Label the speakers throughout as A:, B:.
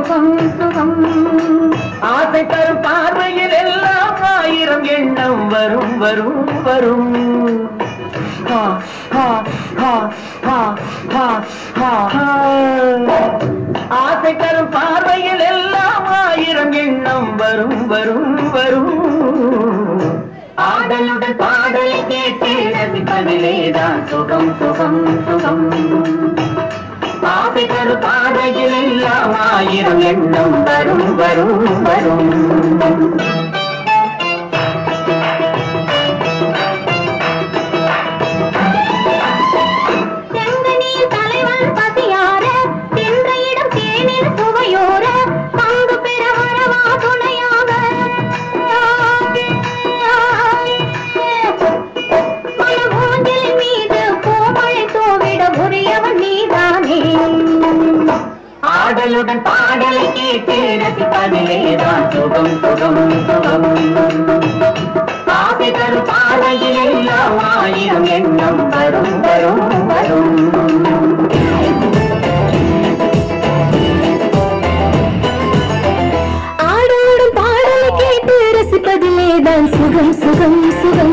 A: சுகம் சுகம்
B: ஆசை தரும் பார்வையில் எல்லாம் ஆயிரம் எண்ணம் வரும் வரும் வரும் ஹா, ஹா, ஹா, ஹா, ஹா, ஹா, ஹா. ஆசை தரும் பார்வையில் எல்லாம் ஆயிரம் எண்ணம் வரும் வரும் வரும் ஆடலுடன் பாடலை கேட்டு ரசிப்பதிலேதான் சுகம் சுகம் சுகம் ஆசை தரு பாதையில் எல்லாம் ஆயிரம் எண்ணம் வரும் வரும் வரும்
A: செங்கனியில் தலைவன் பசியார சென்ற இடம் தேனில் சுவையோர பங்கு பெற வரவா துணையாக மனமூஞ்சலின் மீது பூமழை தூவிட உரியவன் நீதானே
B: ஆடலுடன் பாடலை கேட்டு ரசிப்பதிலேதான் சுகம் சுகம் சுகம் ஆசை தரு பாதையில் எல்லாம் ஆயிரம் எண்ணம் வரும் வரும் வரும்
A: ஆடோடும் பாடலை கேட்டு ரசிப்பதிலேதான் சுகம் சுகம் சுகம்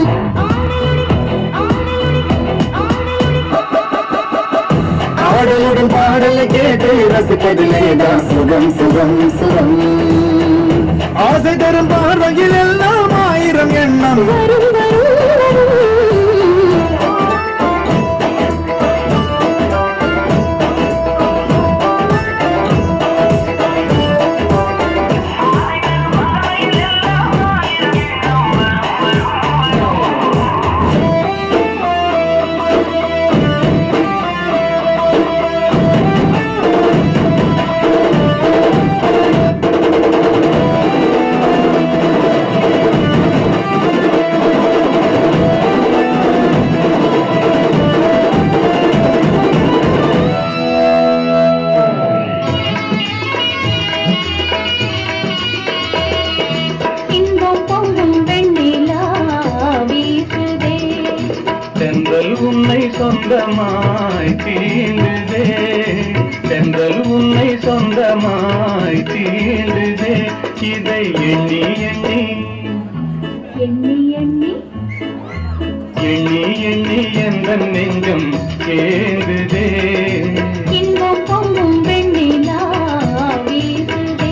B: ஆடலுடன் பாடலை கேட்டு ரசிப்பதிலேதான் சுகம் சுகம் சுகம்
C: ஆசை தரும் பார்வையில் எல்லாம் ஆயிரம் எண்ணம்
A: வரும் வரும் வரும் இன்பம் பொங்கும் வெண்ணிலா வீசுதே
C: தென்றல் உன்னை சொந்தமாய் தீண்டுதே தென்றல் உன்னை சொந்தமாய் தீண்டுதே இதை எண்ணி எண்ணி
A: எண்ணி எண்ணி
C: எண்ணி எண்ணி எந்த நெஞ்சம் ஏங்குதே
A: இன்பம் பொங்கும் வெண்ணிலா வீசுதே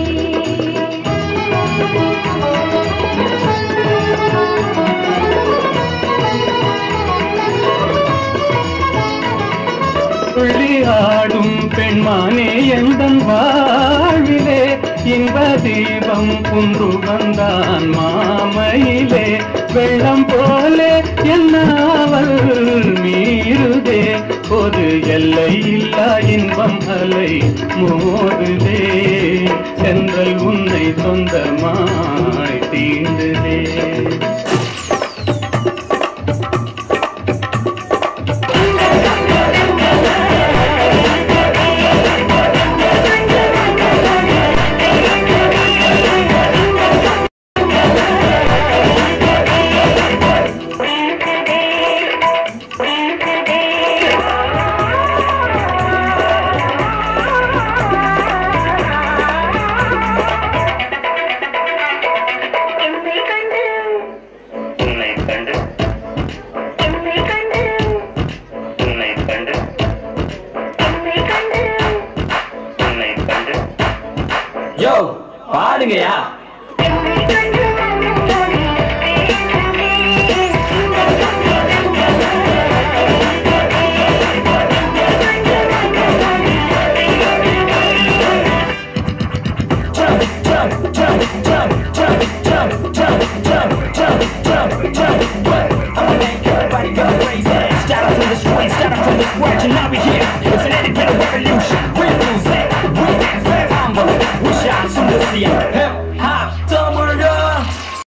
C: துள்ளி ஆடும் பெண்மானே எந்தன் வாழ்விலே இன்ப தீபம் குன்று வந்தான் மாமையிலே வெள்ளம் போலே என்னாவல் மீறுதே ஒரு எல்லை இல்லா இன்பம் அலை மோதுதே சென்றல் உன்னை சொந்தமாய் தீண்டுதே
A: என்னை கண்டு
C: உன்னை கண்டு
A: என்னை கண்டு
C: உன்னை கண்டு
A: என்னை கண்டு
C: உன்னை கண்டு
B: யோ பாடுங்கயா
A: என்னை கண்டு